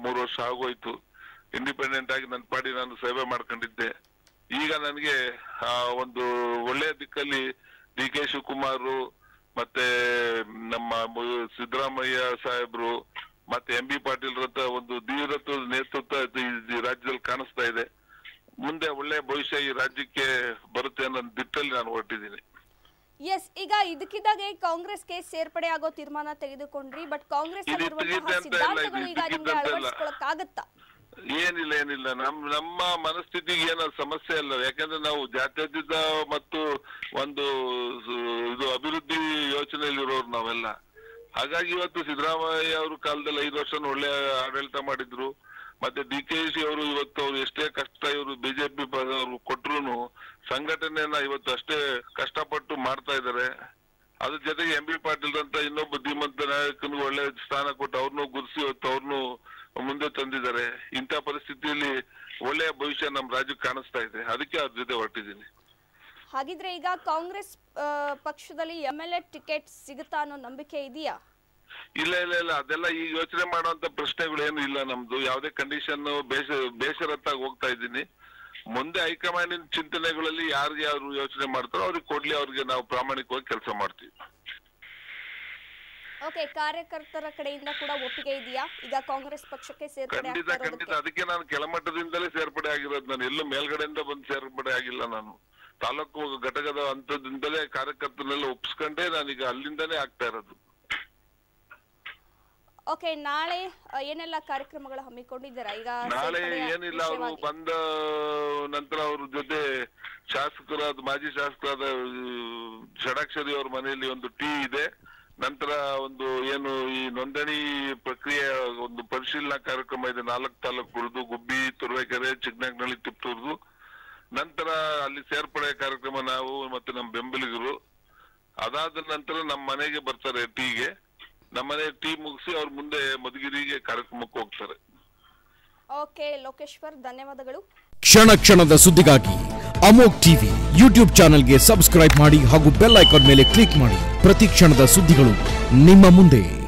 ಮೂರು ವರ್ಷ ಆಗೋಯ್ತು ಇಂಡಿಪೆಂಡೆಂಟ್ ಆಗಿ ನನ್ನ ಪಾಡಿ ನಾನು ಸೇವೆ ಮಾಡ್ಕೊಂಡಿದ್ದೆ ಈಗ ನನಗೆ ಆ ಒಂದು ಒಳ್ಳೆಯ ದಿಕ್ಕಲ್ಲಿ ಡಿ ಕೆ ಶಿವಕುಮಾರ್ ಮತ್ತೆ ನಮ್ಮ ಮು- ಸಿದ್ದರಾಮಯ್ಯ ಸಾಹೇಬ್ರು ಮತ್ತೆ ಎಂ ಬಿ ಪಾಟೀಲ್ ರಥ ಒಂದು ಧೀರತ್ವದ ನೇತೃತ್ವ ಇದು ಈ ರಾಜ್ಯದಲ್ಲಿ ಕಾಣಿಸ್ತಾ ಇದೆ ಮುಂದೆ ಒಳ್ಳೆಯ ಭವಿಷ್ಯ ಈ ರಾಜ್ಯಕ್ಕೆ ಬರುತ್ತೆ ಅನ್ನೋ ದಿಟ್ಟಲ್ಲಿ ನಾನು ಹೊರಟಿದ್ದೀನಿ ಎಸ್ ಈಗ ಇದಕ್ಕಿದ್ದಾಗೆ ಕಾಂಗ್ರೆಸ್ಗೆ ಸೇರ್ಪಡೆ ಆಗೋ ತೀರ್ಮಾನ ತೆಗೆದುಕೊಂಡ್ರಿ ಬಟ್ ಕಾಂಗ್ರೆಸ್ ಇದು ಅಲ್ಲಿರುವಂತಹ ಇದ್ದಕ್ಕಿದ್ದಂತೆ ಇಲ್ಲ, ಇದು ಸಿದ್ಧಾಂತಗಳು ಈಗ ನಿಮ್ಗೆ ಇದ್ದಕ್ಕಿದ್ದಂತೆ ಇಲ್ಲ. ಅಳವಡಿಸ್ಕೊಳಕ್ಕಾಗತ್ತಾ ಏನಿಲ್ಲ ಏನಿಲ್ಲ ನಮ್ ನಮ್ಮ ಮನಸ್ಥಿತಿಗೆ ಏನೋ ಸಮಸ್ಯೆ ಅಲ್ಲ ಯಾಕಂದ್ರೆ ನಾವು ಜಾತ್ಯತೀತ ಮತ್ತು ಒಂದು ಸು- ಇದು ಅಭಿವೃದ್ಧಿ ಯೋಚನೆಯಲ್ಲಿರೋರು ನಾವೆಲ್ಲ ಹಾಗಾಗಿ ಇವತ್ತು ಸಿದ್ದರಾಮಯ್ಯ ಅವ್ರ ಕಾಲದಲ್ಲಿ ಐದು ವರ್ಷ ಒಳ್ಳೆ ಆಡಳಿತ ಮಾಡಿದ್ರು ಮತ್ತೆ ಡಿ ಕೆ ಶಿ ಅವರು ಇವತ್ತು ಅವ್ರು ಎಷ್ಟೇ ಕಷ್ಟ ಇವರು ಬಿಜೆಪಿ ಅವರು ಕೊಟ್ರು ಸಂಘಟನೆಯನ್ನ ಇವತ್ತು ಅಷ್ಟೇ ಕಷ್ಟಪಟ್ಟು ಮಾಡ್ತಾ ಇದ್ದಾರೆ ಅದ್ರ ಜೊತೆಗೆ ಎಂ ಬಿ ಪಾಟೀಲ್ ಅಂತ ಇನ್ನೊಬ್ಬ ಧೀಮಂತ ನಾಯಕನಿಗೆ ಒಳ್ಳೆ ಸ್ಥಾನ ಕೊಟ್ಟು ಅವ್ರನ್ನೂ ಗುರುಸಿ ಇವತ್ತು ಅವ್ರನ್ನು ಮುಂದೆ ತಂದಿದ್ದಾರೆ ಇಂಥ ಪರಿಸ್ಥಿತಿಯಲ್ಲಿ ಒಳ್ಳೆಯ ಭವಿಷ್ಯ ನಮ್ಮ ರಾಜ್ಯಕ್ಕೆ ಕಾಣಿಸ್ತಾ ಇದೆ ಅದಕ್ಕೆ ಅದ್ರ ಜೊತೆ ಹೊರಟಿದ್ದೀನಿ ಹಾಗಿದ್ರೆ ಈಗ ಕಾಂಗ್ರೆಸ್ ಆ, ಪಕ್ಷದಲ್ಲಿ ಎಂ ಎಲ್ ಎ ಟಿಕೆಟ್ ಸಿಗುತ್ತಾ ಅನ್ನೋ ನಂಬಿಕೆ ಇದೆಯಾ ಇಲ್ಲ ಇಲ್ಲ ಇಲ್ಲ ಅದೆಲ್ಲ ಈಗ ಯೋಚನೆ ಮಾಡುವಂತ ಪ್ರಶ್ನೆಗಳು ಏನು ಇಲ್ಲ ನಮ್ದು ಯಾವುದೇ ಕಂಡೀಷನ್ ಬೇಸ ಬೇಸರತ್ತಾಗಿ ಹೋಗ್ತಾ ಇದ್ದೀನಿ ಮುಂದೆ ಹೈಕಮಾಂಡಿನ ಚಿಂತನೆಗಳಲ್ಲಿ ಯಾರಿಗೆ ಯಾರು ಯೋಚನೆ ಮಾಡ್ತಾರೋ ಅವ್ರಿಗೆ ಕೊಡ್ಲಿ ಅವ್ರಿಗೆ ನಾವು ಪ್ರಾಮಾಣಿಕವಾಗಿ ಕೆಲಸ ಮಾಡ್ತೀವಿ ಓಕೆ ಕಾರ್ಯಕರ್ತರ ಕಡೆಯಿಂದ ಕೂಡ ಒಪ್ಪಿಗೆ ಇದೆಯಾ ಈಗ ಕಾಂಗ್ರೆಸ್ ಪಕ್ಷಕ್ಕೆ ಸೇರ್ಪಡೆ ಖಂಡಿತ ಆಗ್ತಾ ಖಂಡಿತ ಇರೋದಕ್ಕೆ ಅದಕ್ಕೆ ನಾನು ಕೆಳಮಟ್ಟದಿಂದಲೇ ಸೇರ್ಪಡೆ ಆಗಿರೋದು ನಾನು ಎಲ್ಲೂ ಮೇಲ್ಗಡೆಯಿಂದ ಬಂದು ಸೇರ್ಪಡೆ ಆಗಿಲ್ಲ ನಾನು ತಾಲೂಕು ಘಟಕದ ಹಂತದಿಂದಲೇ ಕಾರ್ಯಕರ್ತರನ್ನೆಲ್ಲ ಒಪ್ಸ್ಕೊಂಡೇ ನಾನೀಗ ಅಲ್ಲಿಂದನೇ ಆಗ್ತಾ ಇರೋದು ಓಕೆ ನಾಳೆ ಆ, ಏನೆಲ್ಲ ಕಾರ್ಯಕ್ರಮಗಳು ಹಮ್ಮಿಕೊಂಡಿದ್ದೀರಾ ಈಗ ನಾಳೆ ಸೇರ್ಪಡೆಯ ಏನಿಲ್ಲ ಅವರು ವಿಷಯವಾಗಿ? ಬಂದ ನಂತರ ಅವ್ರ ಜೊತೆ ಶಾಸಕರಾದ ಮಾಜಿ ಶಾಸಕರಾದ ಷಡಾಕ್ಷರಿ ಅವ್ರ ಮನೆಯಲ್ಲಿ ಒಂದು ಟೀ ಇದೆ ನಂತರ ಒಂದು ಏನು ಈ ನೋಂದಣಿ ಪ್ರಕ್ರಿಯೆ ಒಂದು ಪರಿಶೀಲನಾ ಕಾರ್ಯಕ್ರಮ ಇದೆ ನಾಲ್ಕು ತಾಲೂಕುಗಳದ್ದು ಗುಬ್ಬಿ ತುರುವೇಕೆರೆ ಚಿಕ್ಕನಾಗ್ನಳ್ಳಿ ತಿಪ್ಟೂರ್ದು ನಂತರ ಅಲ್ಲಿ ಸೇರ್ಪಡೆ ಕಾರ್ಯಕ್ರಮ ನಾವು ಮತ್ತೆ ನಮ್ಮ ಬೆಂಬಲಿಗರು ಅದಾದ ನಂತರ ನಮ್ಮ ಮನೆಗೆ ಬರ್ತಾರೆ ಟೀಗೆ ನಮ್ಮ ಮನೆ ಟೀ ಮುಗಿಸಿ ಅವ್ರ ಮುಂದೆ ಮಧುಗಿರಿಗೆ ಕಾರ್ಯಕ್ರಮಕ್ಕೆ ಹೋಗ್ತಾರೆ ಓಕೆ ಲೋಕೇಶ್ವರ್ ಧನ್ಯವಾದಗಳು ಕ್ಷಣ ಕ್ಷಣದ ಸುದ್ದಿಗಾಗಿ ಅಮೋಕ್ ಟಿವಿ ಯೂಟ್ಯೂಬ್ ಚಾನೆಲ್ಗೆ ಸಬ್ಸ್ಕ್ರೈಬ್ ಮಾಡಿ ಹಾಗೂ ಬೆಲ್ ಐಕಾನ್ ಮೇಲೆ ಕ್ಲಿಕ್ ಮಾಡಿ ಪ್ರತಿ ಕ್ಷಣದ ಸುದ್ದಿಗಳು ನಿಮ್ಮ ಮುಂದೆ